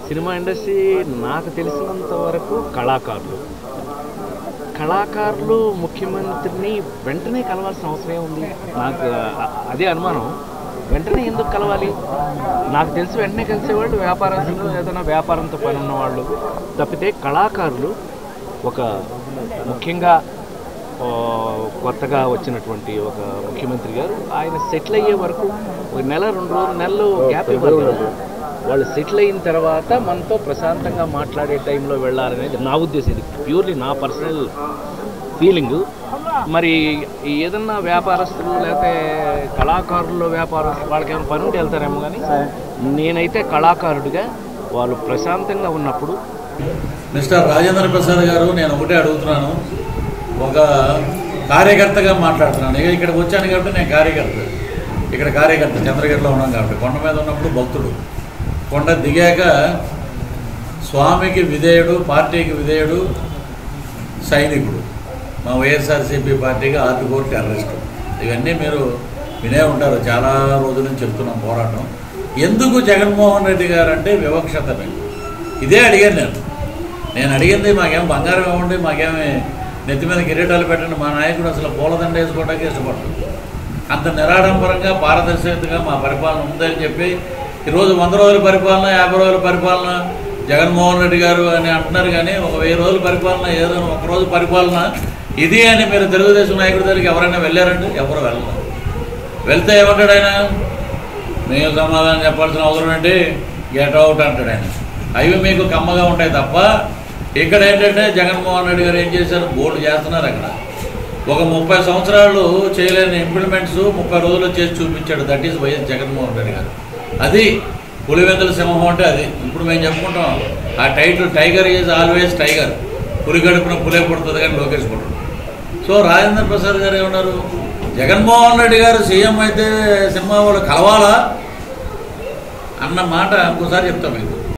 Cinema industry నాకు తెలిసినంత వరకు కళాకారులు కళాకారులు ముఖ్యమంత్రిని వెంటనే కలవాల్సిన అవసరం ఉంది నాకు అ- అదే అనుమానం వెంటనే ఎందుకు కలవాలి నాకు తెలిసి వెంటనే కలిసేవాళ్ళు వ్యాపారస్తులు ఏదైనా వ్యాపారంతో పని ఉన్నవాళ్ళు తప్పితే కళాకారులు ఒక ముఖ్యంగా ఆ, కొత్తగా వచ్చినటువంటి ఒక ముఖ్యమంత్రి గారు ఆయన సెటిల్ అయ్యే వరకు ఒక నెల రెండు రోజులు నెలలు గ్యాప్ ఇవ్వాలి కదా. వాళ్ళు సెటిల్ అయిన తర్వాత మనతో ప్రశాంతంగా మాట్లాడే టైంలో వెళ్ళాలనేది నా ఉద్దేశం ఇది ప్యూర్లీ నా పర్సనల్ ఫీలింగ్ మరి ఏదన్నా వ్యాపారస్తులు లేకపోతే కళాకారులు వ్యాపారస్తులు వాళ్ళకి ఏమైనా పని ఉంటే వెళ్తారేమో కానీ నేనైతే కళాకారుడిగా వాళ్ళు ప్రశాంతంగా ఉన్నప్పుడు మిస్టర్ రాజేంద్ర ప్రసాద్ గారు నేను ఒకటే అడుగుతున్నాను ఒక కార్యకర్తగా మాట్లాడుతున్నాను ఇక ఇక్కడికి వచ్చాను కాబట్టి నేను కార్యకర్త ఇక్కడ కార్యకర్త చంద్రగిరిలో ఉన్నాం కాబట్టి కొండ మీద ఉన్నప్పుడు భక్తుడు కొండ దిగాక స్వామికి విధేయుడు పార్టీకి విధేయుడు సైనికుడు మా వైఎస్ఆర్సీపీ పార్టీకి ఆర్టికోర్ టెర్రరిస్టు ఇవన్నీ మీరు వినే ఉంటారు చాలా రోజుల నుంచి చెప్తున్నాం పోరాటం ఎందుకు జగన్మోహన్ రెడ్డి గారు అంటే వివక్షతమే ఇదే అడిగాను నేను నేను అడిగింది మాకేం బంగారం ఇవ్వండి మాకేమి నెత్తి మీద కిరీటాలు పెట్టండి మా నాయకుడు అసలు పూలదండ వేసుకోవడానికి ఇష్టపడతాడు అంత నిరాడంబరంగా పారదర్శకతగా మా పరిపాలన ఉందని చెప్పి ఈరోజు వంద రోజుల పరిపాలన యాభై రోజుల పరిపాలన జగన్మోహన్ రెడ్డి గారు అని అంటున్నారు కానీ ఒక వెయ్యి రోజుల పరిపాలన ఏదో ఒక రోజు పరిపాలన ఇది అని మీరు తెలుగుదేశం నాయకుడి దగ్గరికి ఎవరైనా వెళ్ళారండి ఎవరు వెళ్ళరు వెళ్తే ఏమంటాడు ఆయన మేము సమాధానం చెప్పాల్సిన అవసరం ఏంటి గెట్ అవుట్ అంటాడు ఆయన అవి మీకు కమ్మగా ఉంటాయి తప్ప ఇక్కడ ఏంటంటే జగన్మోహన్ రెడ్డి గారు ఏం చేశారు బోర్డు చేస్తున్నారు అక్కడ ఒక ముప్పై సంవత్సరాలు చేయలేని ఇంప్లిమెంట్స్ ముప్పై రోజుల్లో చేసి చూపించాడు that is YS Jaganmohan Reddy garu అది పులివెందుల సింహం అంటే అది ఇప్పుడు మేము చెప్పుకుంటాం ఆ title tiger is always tiger పులి గడుపున పులే పుడుతుంది కానీ లోకేష్ పుట్టడు సో రాజేంద్ర ప్రసాద్ గారు ఏమన్నారు జగన్మోహన్ రెడ్డి గారు సీఎం అయితే సినిమా వాళ్ళు కలవాలా అన్న మాట ఇంకోసారి చెప్తాం మీకు